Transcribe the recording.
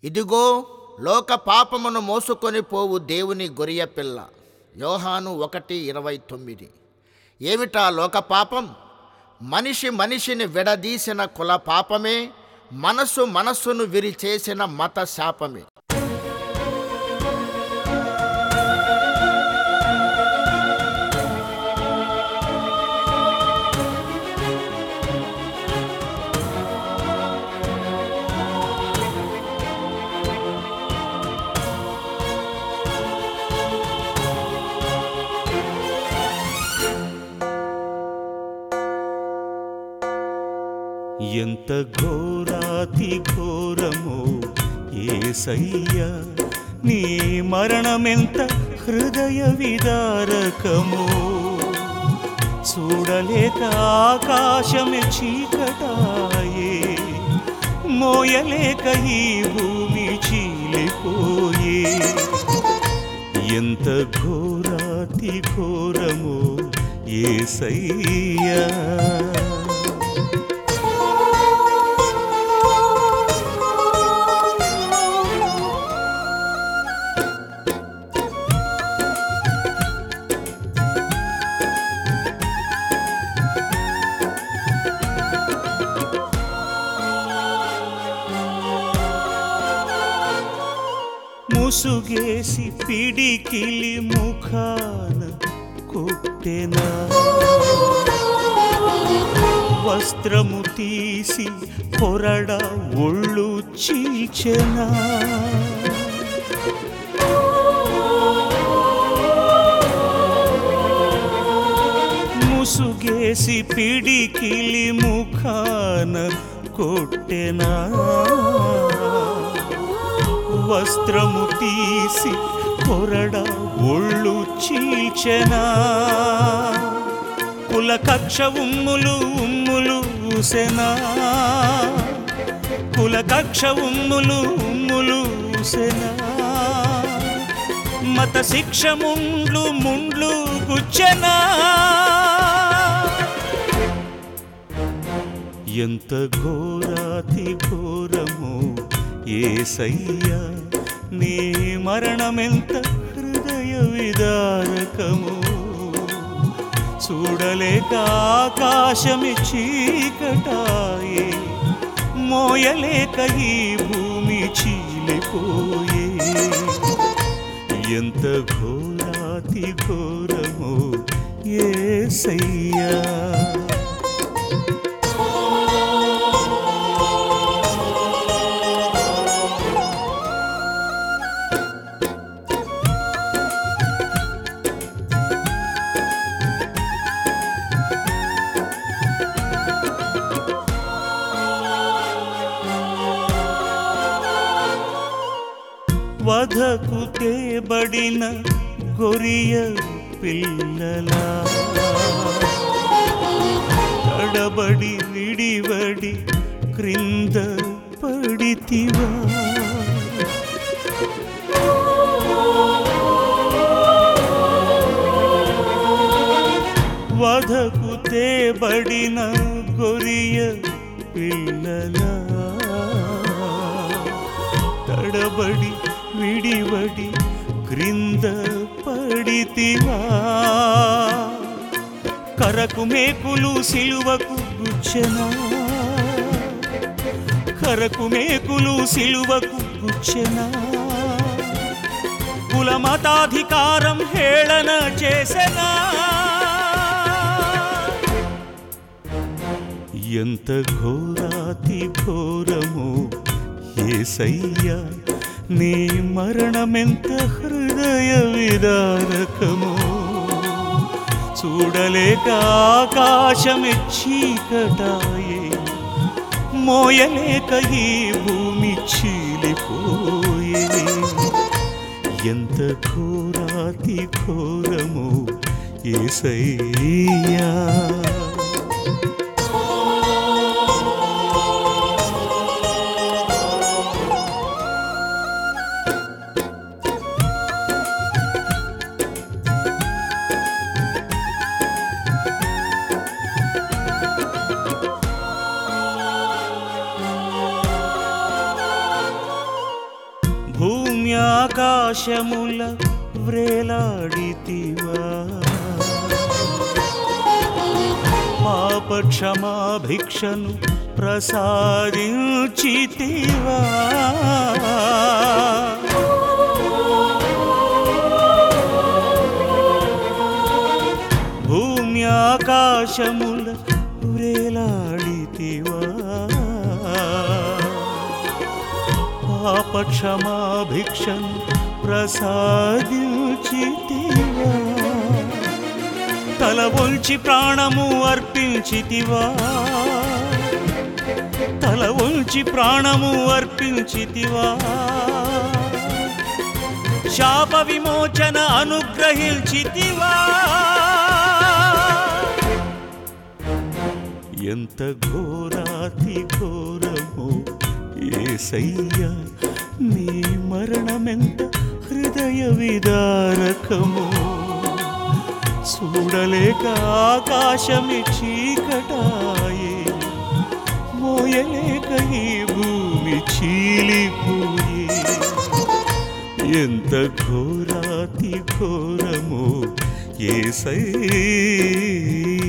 ఇదిగో లోక పాపమును మోసుకొని పోవు దేవుని గొరియ పిల్ల యోహాను ఒకటి ఇరవై తొమ్మిది ఏమిటా లోక పాపం మనిషి మనిషిని విడదీసిన కుల పాపమే మనస్సు మనస్సును విరిచేసిన మత శాపమే ఎంత ఘోరాతి ఘోరమో ఏసయ్య నీ మరణమెంత హృదయ విదారకమో చూడలేక ఆకాశమే చీకటాయే మోయలేక ఈ భూమి చీలిపోయే ఎంత ఘోరాతి ఘోరమో ఏసయ్యా ముసుగేసి పిడికిలి ముఖాన కొట్టెనా వస్త్రము తీసి కొరడ ఒళ్ళు చీల్చెనా ముసుగేసి పిడికిలి ముఖాన కొట్టెనా వస్త్రము తీసి కొరడ ఒళ్ళు చీల్చెనా కుల కక్ష ఉమ్ములు ఉమ్ములు ఊసెనా కుల కక్ష ఉమ్ములు ఉమ్ములు ఊసెనా మత శిక్ష ముండ్లు ముండ్లు గుచ్చెనా ఎంత ఘోరాతి ఘోరమో ఏసయ్యా నీ మరణమెంత హృదయ విదారకము చూడలేక ఆకాశమి చీకటాయే మోయలేక ఈ భూమి చీలిపోయే ఎంత ఘోరాతి ఘోరమో ఏసయ్యా వధకు తేబడిన గొరియ పిల్లలా తడబడి విడివడి క్రింద పడితివా వధకు తేబడిన గొరియ పిల్లలా తడబడి విడివడి క్రింద పడితివా కరకు మేకులు సిలువకు గుచ్చెనా కరకు మేకులు సిలువకు గుచ్చెనా కులమతాధికారం హేళన చేసెనా ఎంత ఘోరాతి ఘోరమో ఏసయ్యా నీ మరణమెంత హృదయ విదారకమో చూడలేక ఆకాశమే చీకటాయే మోయలేక ఈ భూమి చీలిపోయే ఎంత ఘోరాతి ఘోరమో ఏసయ్యా భూమి ఆకాశముల వ్రేలాడితివా పాప క్షమాభిక్షను ప్రసాదించితివా భూమి ఆకాశముల వ్రేలాడితివా పాప క్షమాభిక్షను ప్రసాదించితివా తల వంచి ప్రాణము అర్పించితివా తల వంచి ప్రాణము అర్పించితివా శాప విమోచన అనుగ్రహించితివా ఎంత ఘోరాతి ఘోరమో ఏసయ్యా నీ మరణమెంత హృదయ విదారకమో చూడలేక ఆకాశమి చీకటాయే మోయలేక ఈ భూమి చీలిపోయే ఎంత ఘోరాతి ఘోరమో ఏసయ్యా